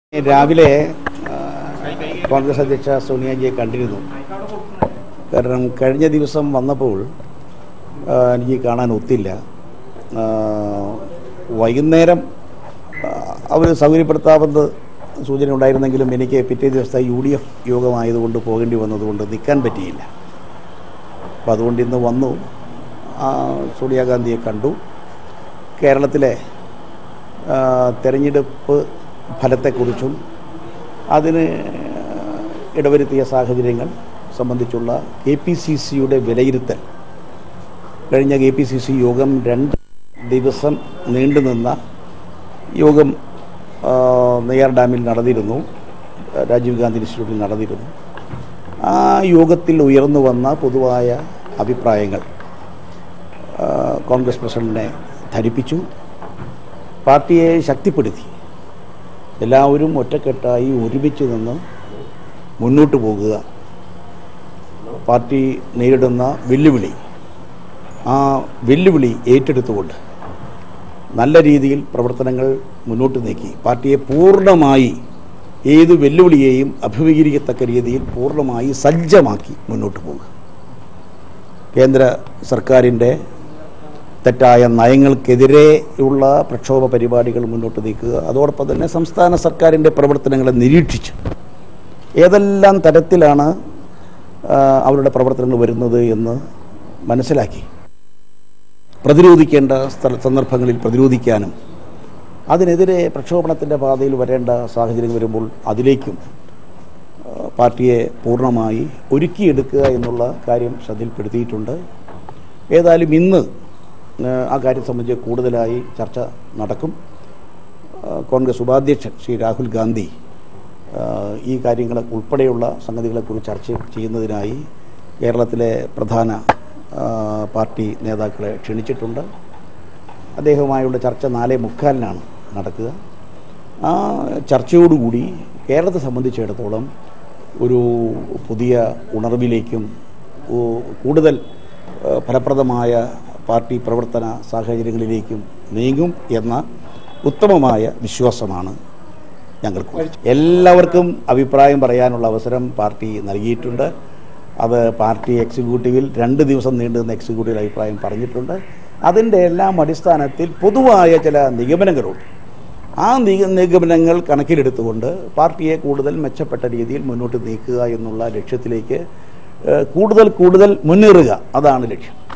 രാവിലെ ആ, കോൺഗ്രസ് അധ്യക്ഷ സോണിയാജിയെ കണ്ടിരുന്നു കാരണം കഴിഞ്ഞ ദിവസം വന്നപ്പോൾ ആ, എനിക്ക് കാണാൻ ഒത്തില്ല ആ, വൈകുന്നേരം അവർ സൗകര്യപ്പെടുത്താമെന്ന് സൂചന ഉണ്ടായിരുന്നെങ്കിലും എനിക്ക് പിറ്റേ ദിവസത്തെ യു ഡി എഫ് യോഗമായതുകൊണ്ട് പോകേണ്ടി വന്നതുകൊണ്ട് നിൽക്കാൻ പറ്റിയില്ല അപ്പോൾ അതുകൊണ്ട് ഇന്ന് വന്നു ആ, സോണിയാഗാന്ധിയെ കണ്ടു കേരളത്തിലെ ആ, തെരഞ്ഞെടുപ്പ് ഫലത്തെക്കുറിച്ചും അതിന് ഇടവരുത്തിയ സാഹചര്യങ്ങൾ സംബന്ധിച്ചുള്ള കെ പി സി സിയുടെ വിലയിരുത്തൽ കഴിഞ്ഞ കെ പി സി സി യോഗം രണ്ട് ദിവസം നീണ്ടുനിന്ന യോഗം ആ, നെയ്യാർ ഡാമിൽ നടന്നിരുന്നു രാജീവ് ഗാന്ധി ഇൻസ്റ്റിറ്റ്യൂട്ടിൽ നടന്നിരുന്നു ആ യോഗത്തിൽ ഉയർന്നു വന്ന പൊതുവായ അഭിപ്രായങ്ങൾ ആ, കോൺഗ്രസ് പ്രസിഡന്റിനെ ധരിപ്പിച്ചു പാർട്ടിയെ ശക്തിപ്പെടുത്തി എല്ലാവരും ഒറ്റക്കെട്ടായി ഒരുമിച്ച് നിന്ന് മുന്നോട്ട് പോകുക പാർട്ടി നേരിടുന്ന വെല്ലുവിളി ആ വെല്ലുവിളി ഏറ്റെടുത്തുകൊണ്ട് നല്ല രീതിയിൽ പ്രവർത്തനങ്ങൾ മുന്നോട്ട് നീക്കി പാർട്ടിയെ പൂർണ്ണമായി ഏത് വെല്ലുവിളിയെയും അഭിമുഖീകരിക്കത്തക്ക രീതിയിൽ പൂർണ്ണമായി സജ്ജമാക്കി മുന്നോട്ട് പോകുക കേന്ദ്ര സർക്കാരിൻ്റെ തെറ്റായ നയങ്ങൾക്കെതിരെയുള്ള പ്രക്ഷോഭ പരിപാടികൾ മുന്നോട്ട് നീക്കുക അതോടൊപ്പം തന്നെ സംസ്ഥാന സർക്കാരിൻ്റെ പ്രവർത്തനങ്ങളെ നിരീക്ഷിച്ച് ഏതെല്ലാം തരത്തിലാണ് ആ, അവരുടെ പ്രവർത്തനങ്ങൾ വരുന്നത് എന്ന് മനസ്സിലാക്കി പ്രതിരോധിക്കേണ്ട സ്ഥല സന്ദർഭങ്ങളിൽ പ്രതിരോധിക്കാനും അതിനെതിരെ പ്രക്ഷോഭണത്തിൻ്റെ പാതയിൽ വരേണ്ട സാഹചര്യം വരുമ്പോൾ അതിലേക്കും ആ, പാർട്ടിയെ പൂർണ്ണമായി ഒരുക്കിയെടുക്കുക എന്നുള്ള കാര്യം ശ്രദ്ധയിൽപ്പെടുത്തിയിട്ടുണ്ട് ഏതായാലും ഇന്ന് ആ, ആ കാര്യം സംബന്ധിച്ച് കൂടുതലായി ചർച്ച നടക്കും ആ, കോൺഗ്രസ് ഉപാധ്യക്ഷൻ ശ്രീ രാഹുൽ ഗാന്ധി ആ, ഈ കാര്യങ്ങൾ ഉൾപ്പെടെയുള്ള സംഗതികളെക്കുറിച്ച് ചർച്ച ചെയ്യുന്നതിനായി കേരളത്തിലെ പ്രധാന ആ, പാർട്ടി നേതാക്കളെ ക്ഷണിച്ചിട്ടുണ്ട് അദ്ദേഹവുമായുള്ള ചർച്ച നാലേ മുക്കാലിനാണ് നടക്കുക ആ ചർച്ചയോടുകൂടി കേരളത്തെ സംബന്ധിച്ചിടത്തോളം ഒരു പുതിയ ഉണർവിലേക്കും ഓ- കൂടുതൽ ആ, ഫലപ്രദമായ പാർട്ടി പ്രവർത്തന സാഹചര്യങ്ങളിലേക്കും നീങ്ങും എന്ന ഉത്തമമായ വിശ്വാസമാണ് ഞങ്ങൾക്ക് എല്ലാവർക്കും അഭിപ്രായം പറയാനുള്ള അവസരം പാർട്ടി നൽകിയിട്ടുണ്ട് അത് പാർട്ടി എക്സിക്യൂട്ടീവിൽ രണ്ട് ദിവസം നീണ്ടുനിന്ന എക്സിക്യൂട്ടീവിൽ അഭിപ്രായം പറഞ്ഞിട്ടുണ്ട് അതിൻ്റെ എല്ലാം അടിസ്ഥാനത്തിൽ പൊതുവായ ചില നിഗമനങ്ങളുണ്ട് ആ നിഗ നിഗമനങ്ങൾ കണക്കിലെടുത്തുകൊണ്ട് പാർട്ടിയെ കൂടുതൽ മെച്ചപ്പെട്ട രീതിയിൽ മുന്നോട്ട് നീക്കുക എന്നുള്ള ലക്ഷ്യത്തിലേക്ക് ഏഹ്, കൂടുതൽ കൂടുതൽ മുന്നേറുക അതാണ് ലക്ഷ്യം